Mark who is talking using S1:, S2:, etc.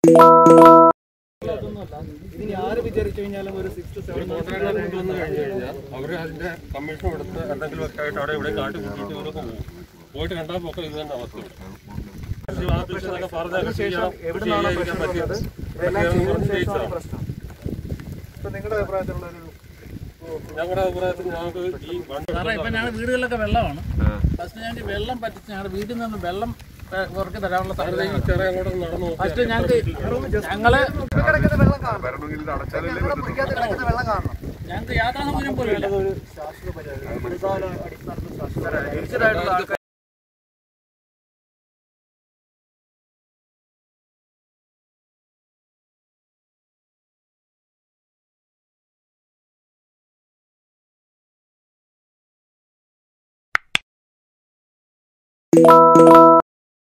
S1: ഇതിന് ആര് വിചാരിച്ചു കഴിഞ്ഞാലും ഒരു സിക്സ് സെവൻ
S2: കോൺട്രാക്ടർ കൊണ്ടുവന്ന് കഴിഞ്ഞ് കഴിഞ്ഞാൽ അവർ അതിന്റെ കമ്മീഷൻ എടുത്ത് എന്തെങ്കിലും ഒക്കെ ആയിട്ട് അവിടെ ഇവിടെ കാട്ടി കൂട്ടിയിട്ട് ഇവരൊക്കെ പോകും പോയിട്ട് രണ്ടാം പൊക്കം ഇത് തന്നെ അവസ്ഥ
S1: എവിടുന്നാണ് പ്രശ്നം വന്നത് ഇതെല്ലാം ചെയ്തതിനു ശേഷമാണ് പ്രശ്നം ഇപ്പൊ നിങ്ങളുടെ അഭിപ്രായത്തിലുള്ള ഒരു
S2: ഞങ്ങളുടെ അഭിപ്രായത്തിൽ ഞങ്ങൾക്ക് ഈ വണ്ടി
S3: സാറേ ഇപ്പൊ ഞങ്ങളുടെ വീടുകളിലൊക്കെ വെള്ളമാണ് ഫസ്റ്റ് ഞങ്ങൾക്ക് വെള്ളം പറ്റിച്ച് ഞങ്ങളുടെ വീട്ടിൽ നിന്ന് വെള്ളം ഏ, കുറച്ച് തരാനുള്ള സാധ്യത
S2: ഈ ചെറിയ അങ്ങോട്ട് നടന്നു നോക്കി
S3: ഫസ്റ്റ് ഞങ്ങൾക്ക് ഞങ്ങള്
S1: കിടക്കുന്ന വെള്ളം കാണണം ഞങ്ങളുടെ മുറിക്കകത്ത് കിടക്കുന്ന വെള്ളം കാണണം
S3: ഞങ്ങൾക്ക് യാത്രാ സൗകര്യം പോലും ഇല്ല
S1: ഒരു ശാശ്വത പരിഹാരം അടിസ്ഥാന അടിസ്ഥാനത്തിൽ ശാശ്വത ഏജ്ഡായിട്ടുള്ള ആൾക്കാർ
S4: you